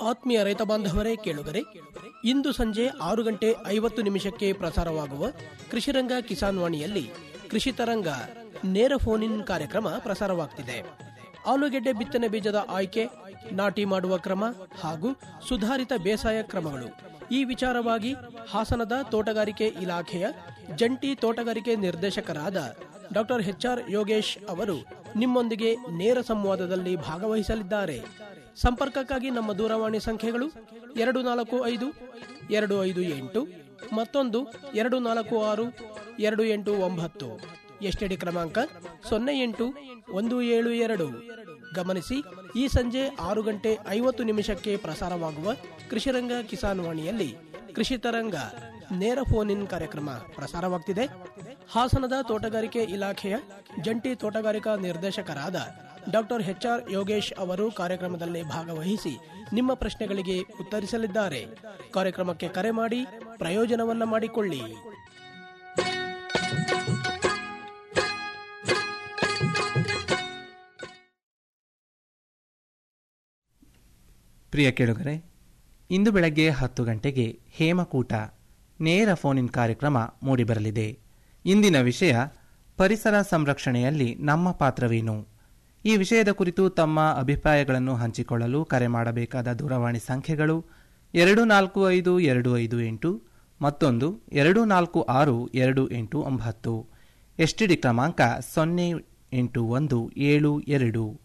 ಆತ್ಮೀಯ ರೈತ ಬಾಂಧವರೇ ಕೇಳುಗರೆ ಇಂದು ಸಂಜೆ ಆರು ಗಂಟೆ ಐವತ್ತು ನಿಮಿಷಕ್ಕೆ ಪ್ರಸಾರವಾಗುವ ಕೃಷಿರಂಗ ಕಿಸಾನ್ ವಾಣಿಯಲ್ಲಿ ಕೃಷಿ ತರಂಗ ನೇರ ಫೋನ್ ಇನ್ ಕಾರ್ಯಕ್ರಮ ಪ್ರಸಾರವಾಗ್ತಿದೆ ಆಲೂಗೆಡ್ಡೆ ಬಿತ್ತನೆ ಬೀಜದ ಆಯ್ಕೆ ನಾಟಿ ಮಾಡುವ ಕ್ರಮ ಹಾಗೂ ಸುಧಾರಿತ ಬೇಸಾಯ ಕ್ರಮಗಳು ಈ ವಿಚಾರವಾಗಿ ಹಾಸನದ ತೋಟಗಾರಿಕೆ ಇಲಾಖೆಯ ಜಂಟಿ ತೋಟಗಾರಿಕೆ ನಿರ್ದೇಶಕರಾದ ಡಾಕ್ಟರ್ ಎಚ್ಆರ್ ಯೋಗೇಶ್ ಅವರು ನಿಮ್ಮೊಂದಿಗೆ ನೇರ ಸಂವಾದದಲ್ಲಿ ಭಾಗವಹಿಸಲಿದ್ದಾರೆ ಸಂಪರ್ಕಕ್ಕಾಗಿ ನಮ್ಮ ದೂರವಾಣಿ ಸಂಖ್ಯೆಗಳು ಎರಡು ನಾಲ್ಕು ಐದು ಎರಡು ಐದು ಎಂಟು ಮತ್ತೊಂದು ಎರಡು ನಾಲ್ಕು ಆರು ಎರಡು ಎಂಟು ಒಂಬತ್ತು ಎಸ್ಟಿಡಿ ಕ್ರಮಾಂಕ ಸೊನ್ನೆ ಎಂಟು ಒಂದು ಏಳು ಎರಡು ಗಮನಿಸಿ ಈ ಸಂಜೆ ಆರು ಗಂಟೆ ಐವತ್ತು ನಿಮಿಷಕ್ಕೆ ಪ್ರಸಾರವಾಗುವ ಕೃಷಿರಂಗ ಕಿಸಾನ್ ವಾಣಿಯಲ್ಲಿ ಕೃಷಿ ತರಂಗ ನೇರ ಫೋನ್ ಇನ್ ಕಾರ್ಯಕ್ರಮ ಪ್ರಸಾರವಾಗ್ತಿದೆ ಹಾಸನದ ತೋಟಗಾರಿಕೆ ಇಲಾಖೆಯ ಜಂಟಿ ತೋಟಗಾರಿಕಾ ನಿರ್ದೇಶಕರಾದ ಡಾಕ್ಟರ್ ಎಚ್ಆರ್ ಯೋಗೇಶ್ ಅವರು ಕಾರ್ಯಕ್ರಮದಲ್ಲಿ ಭಾಗವಹಿಸಿ ನಿಮ್ಮ ಪ್ರಶ್ನೆಗಳಿಗೆ ಉತ್ತರಿಸಲಿದ್ದಾರೆ ಕಾರ್ಯಕ್ರಮಕ್ಕೆ ಕರೆ ಮಾಡಿ ಪ್ರಯೋಜನವನ್ನ ಮಾಡಿಕೊಳ್ಳಿ ಪ್ರಿಯ ಕೇಳುಗರೆ ಇಂದು ಬೆಳಗ್ಗೆ ಹತ್ತು ಗಂಟೆಗೆ ಹೇಮಕೂಟ ನೇರ ಫೋನ್ ಇನ್ ಕಾರ್ಯಕ್ರಮ ಮೂಡಿಬರಲಿದೆ ಇಂದಿನ ವಿಷಯ ಪರಿಸರ ಸಂರಕ್ಷಣೆಯಲ್ಲಿ ನಮ್ಮ ಪಾತ್ರವೇನು ಈ ವಿಷಯದ ಕುರಿತು ತಮ್ಮ ಅಭಿಪ್ರಾಯಗಳನ್ನು ಹಂಚಿಕೊಳ್ಳಲು ಕರೆ ಮಾಡಬೇಕಾದ ದೂರವಾಣಿ ಸಂಖ್ಯೆಗಳು ಎರಡು ನಾಲ್ಕು ಐದು ಎರಡು ಐದು ಎಂಟು ಮತ್ತೊಂದು ಎರಡು ನಾಲ್ಕು ಆರು ಎರಡು ಎಂಟು ಒಂಬತ್ತು ಎಸ್ಟಿಡಿ ಕ್ರಮಾಂಕ ಸೊನ್ನೆ ಎಂಟು ಒಂದು ಏಳು ಎರಡು